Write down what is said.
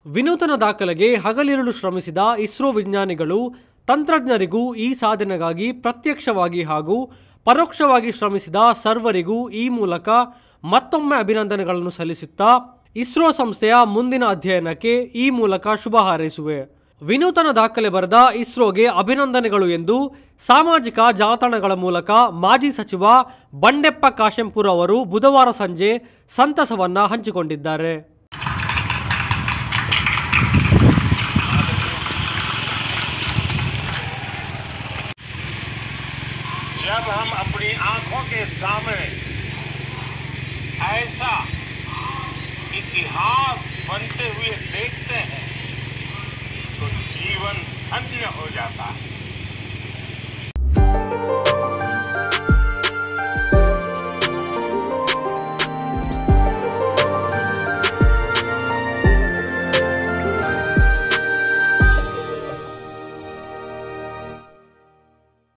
ವಿನೂತನ ದಾಖಲೆಗೆ ಹಗಲಿರುಳು ಶ್ರಮಿಸಿದ ಇಸ್ರೋ ವಿಜ್ಞಾನಿಗಳು ತಂತ್ರಜ್ಞರಿಗೂ ಈ ಸಾಧನೆಗಾಗಿ ಪ್ರತ್ಯಕ್ಷವಾಗಿ ಹಾಗೂ ಪರೋಕ್ಷವಾಗಿ ಶ್ರಮಿಸಿದ ಸರ್ವರಿಗೂ ಈ ಮೂಲಕ ಮತ್ತೊಮ್ಮೆ ಅಭಿನಂದನೆಗಳನ್ನು ಸಲ್ಲಿಸುತ್ತಾ ಇಸ್ರೋ ಸಂಸ್ಥೆಯ ಮುಂದಿನ ಅಧ್ಯಯನಕ್ಕೆ ಈ ಮೂಲಕ ಶುಭ ಹಾರೈಸುವೆ ವಿನೂತನ ದಾಖಲೆ ಬರೆದ ಇಸ್ರೋಗೆ ಅಭಿನಂದನೆಗಳು ಎಂದು ಸಾಮಾಜಿಕ ಜಾಲತಾಣಗಳ ಮೂಲಕ ಮಾಜಿ ಸಚಿವ ಬಂಡೆಪ್ಪ ಕಾಶೆಂಪುರ್ ಅವರು ಬುಧವಾರ ಸಂಜೆ ಸಂತಸವನ್ನ ಹಂಚಿಕೊಂಡಿದ್ದಾರೆ जब हम अपनी आंखों के सामने ऐसा इतिहास बनते हुए